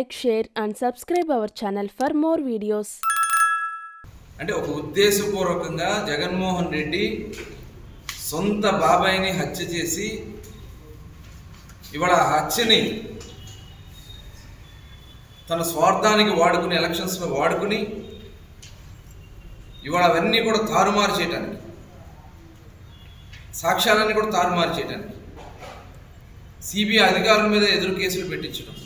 like, share, and subscribe our channel for more videos. అంటే ఒక ఉద్దేశపూర్వకంగా జగన్మోహన్ రెడ్డి సొంత బాబాయిని హత్య చేసి ఇవాళ ఆ హత్యని తన స్వార్థానికి వాడుకుని ఎలక్షన్స్లో వాడుకుని ఇవాళ అవన్నీ కూడా తారుమారు చేయటానికి సాక్ష్యాలన్నీ కూడా తారుమారు చేయటానికి సిబిఐ అధికారుల మీద ఎదురు కేసులు పెట్టించడం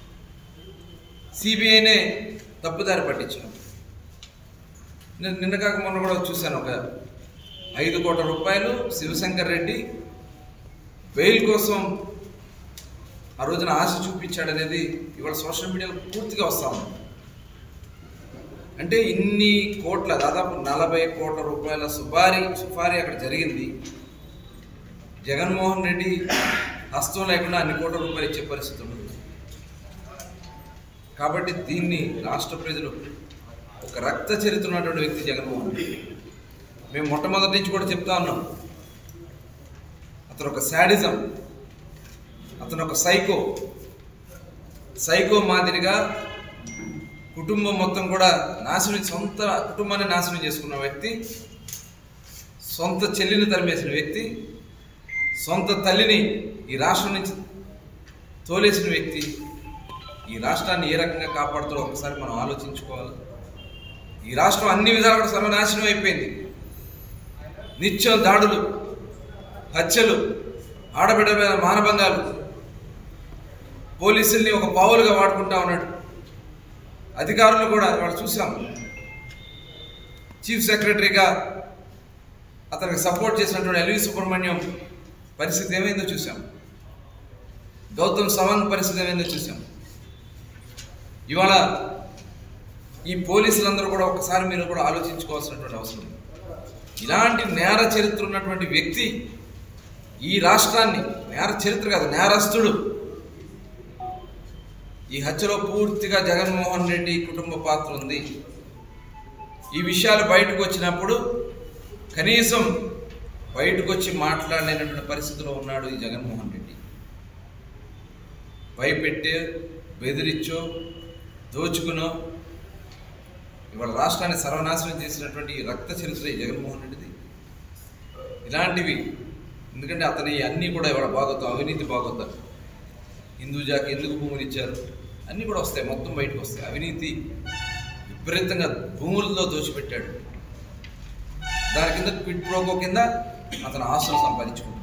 సిబిఐనే తప్పుదారి పట్టించడం నేను నిన్న కాక మొన్న కూడా చూశాను ఒక ఐదు కోట్ల రూపాయలు శివశంకర్ రెడ్డి బెయిల్ కోసం ఆ రోజున ఆశ చూపించాడనేది ఇవాళ సోషల్ మీడియాలో పూర్తిగా వస్తా ఉంది అంటే ఇన్ని కోట్ల దాదాపు నలభై కోట్ల రూపాయల సుపారీ సుపారీ అక్కడ జరిగింది జగన్మోహన్ రెడ్డి హస్తం లేకుండా అన్ని కోట్ల రూపాయలు ఇచ్చే పరిస్థితి ఉండదు కాబట్టి దీన్ని రాష్ట్ర ప్రజలు ఒక రక్త చరిత్ర ఉన్నటువంటి వ్యక్తి జగన్మోహన్ రెడ్డి మేము మొట్టమొదటి నుంచి కూడా చెప్తా ఉన్నాం అతను ఒక శాడిజం అతను ఒక సైకో సైకో మాదిరిగా కుటుంబం మొత్తం కూడా నాశనం సొంత కుటుంబాన్ని నాశనం చేసుకున్న వ్యక్తి సొంత చెల్లిని తరిమేసిన వ్యక్తి సొంత తల్లిని ఈ రాష్ట్రం నుంచి తోలేసిన వ్యక్తి ఈ రాష్ట్రాన్ని ఏ రకంగా కాపాడుతాడో ఒకసారి మనం ఆలోచించుకోవాలి ఈ రాష్ట్రం అన్ని విధాలు కూడా సర్వనాశనం అయిపోయింది నిత్యం దాడులు హత్యలు ఆడబిడ్డ మీద మానభంగాలు పోలీసుల్ని ఒక పావులుగా వాడుకుంటా ఉన్నాడు అధికారులు కూడా వాళ్ళు చూసాం చీఫ్ సెక్రటరీగా అతనికి సపోర్ట్ చేసినటువంటి ఎల్వి సుబ్రహ్మణ్యం పరిస్థితి ఏమైందో చూసాం గౌతమ్ సవాంగ్ పరిస్థితి ఏమైందో చూసాం ఇవాళ ఈ పోలీసులందరూ కూడా ఒకసారి మీరు కూడా ఆలోచించుకోవాల్సినటువంటి అవసరం ఉంది ఇలాంటి నేర చరిత్ర ఉన్నటువంటి వ్యక్తి ఈ రాష్ట్రాన్ని నేర చరిత్ర కాదు నేరస్తుడు ఈ హత్యలో పూర్తిగా జగన్మోహన్ రెడ్డి కుటుంబ పాత్ర ఉంది ఈ విషయాలు బయటకు వచ్చినప్పుడు కనీసం బయటకు వచ్చి మాట్లాడలేనటువంటి పరిస్థితిలో ఉన్నాడు ఈ జగన్మోహన్ రెడ్డి భయపెట్టే బెదిరించో దోచుకునో ఇవాళ రాష్ట్రాన్ని సర్వనాశనం చేసినటువంటి ఈ రక్త చరిత్ర ఈ జగన్మోహన్ రెడ్డిది ఇలాంటివి ఎందుకంటే అతని అన్నీ కూడా ఇవాళ బాగోతాం అవినీతి బాగోతాం హిందూజాకి ఎందుకు భూములు ఇచ్చారు అన్నీ కూడా వస్తాయి మొత్తం బయటకు వస్తాయి అవినీతి విపరీతంగా భూములతో దోచిపెట్టాడు దాని కింద క్విట్ ప్రోకో కింద అతను ఆస్తులు సంపాదించుకుంటున్నాడు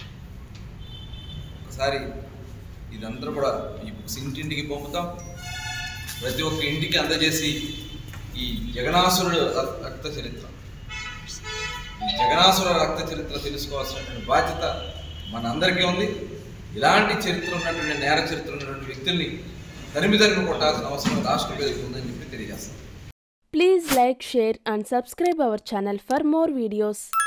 ఒకసారి ఇదంతా కూడా ఈ బుక్స్ ఇంటింటికి పంపుతాం ప్రతి ఒక్క ఇంటికి అందజేసి ఈ జగనాసురుడు రక్- రక్త చరిత్ర ఈ జగనాసుర రక్త చరిత్ర తెలుసుకోవాల్సినటువంటి బాధ్యత మన అందరికీ ఉంది ఇలాంటి చరిత్ర ఉన్నటువంటి నేర చరిత్ర ఉన్నటువంటి వ్యక్తుల్ని తరిమి తరిమి కొట్టాల్సిన అవసరం రాష్ట్ర ప్రజలకు ఉందని చెప్పి తెలియజేస్తాం Please like, share, and subscribe our channel for more videos.